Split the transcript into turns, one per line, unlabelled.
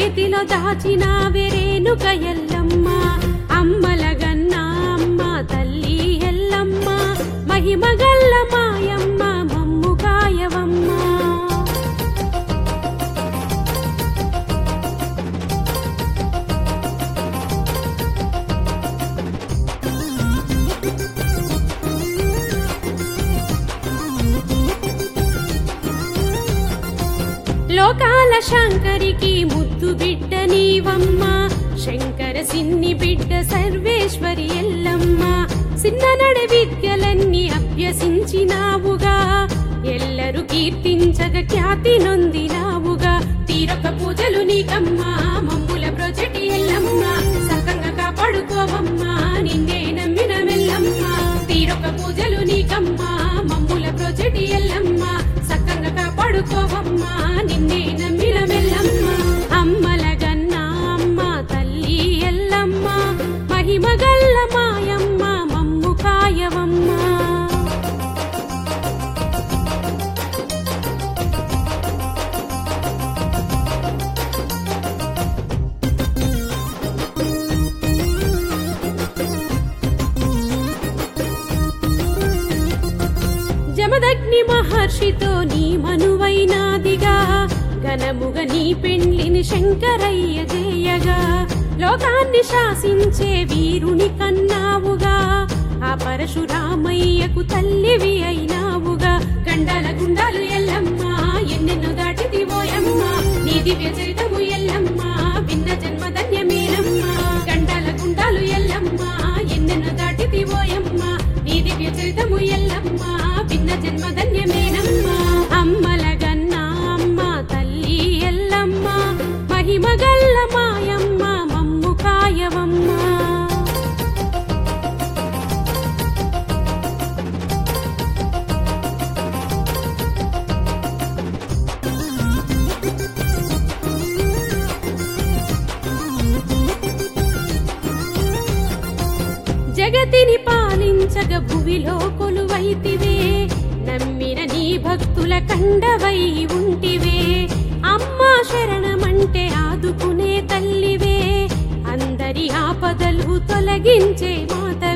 చేతిలో దాచిన వెరేనుక ఎల్లమ్మ అమ్మల గన్న అమ్మ తల్లి ఎల్లమ్మ మహిమగల్ల మాయమ్మ మమ్ము కాయవమ్మ లోకాల శంకరికి ముద్దు బిడ్డ నీవమ్మ శంకర సిన్ని బిడ్డ సర్వేశ్వరి ఎల్లమ్మ సిన్ననడ విద్యలన్నీ అభ్యసించినావుగా ఎల్లరు కీర్తించగ ఖ్యాతి నొందినావుగా తీరొక పూజలు నీకమ్మా మమ్ముల ప్రొజటి ఎల్లమ్మ సకంగా కాపాడుకోవమ్మా నిన్నే నమ్మిన మెల్లమ్మ తీరొక పూజలు నీకమ్మా మమ్ముల ప్రొజటి ఎల్లమ్మ సక్కంగా కాపాడుకోవమ్మా నిన్నే నమ్మిన మెల్లమ్మ అమ్మల గన్న అమ్మ తల్లి ఎల్లమ్మ మహిమగల్ల మాయమ్మ మమ్ము కాయవమ్మ జమదగ్ని మహర్షితో నీ మనువైనాదిగా ఘనముగ నీ పెండ్లిని శంకరయ్య చేయగా లోకాన్ని శాసించే వీరుని కన్నావుగా ఆ పరశురామయ్యకు తల్లివి అయినావుగా గండాల గుండాలు ఎల్లమ్మ ఎన్నెన్నో దాటిది ఓయమ్మ నీ దివ్య చరితము ఎల్లమ్మ భిన్న జన్మ ధన్యమేనమ్మ గండాల గుండాలు ఎల్లమ్మ ఎన్నెన్నో దాటిది ఓయమ్మ నీ దివ్య చరితము ఎల్లమ్మ భిన్న జన్మ ధన్యమేనమ్మ అమ్మల గన్న అమ్మ తల్లి ఎల్లమ్మ మహిమగల్ల మాయమ్మ మమ్ము కాయవమ్మ జగతిని పాలించగ భువిలో కొలువైతివే నమ్మిన నీ భక్తుల కండవై ఉంటివే అమ్మా శరణమంటే ఆదుకునే తల్లివే అందరి ఆపదలు తొలగించే మాత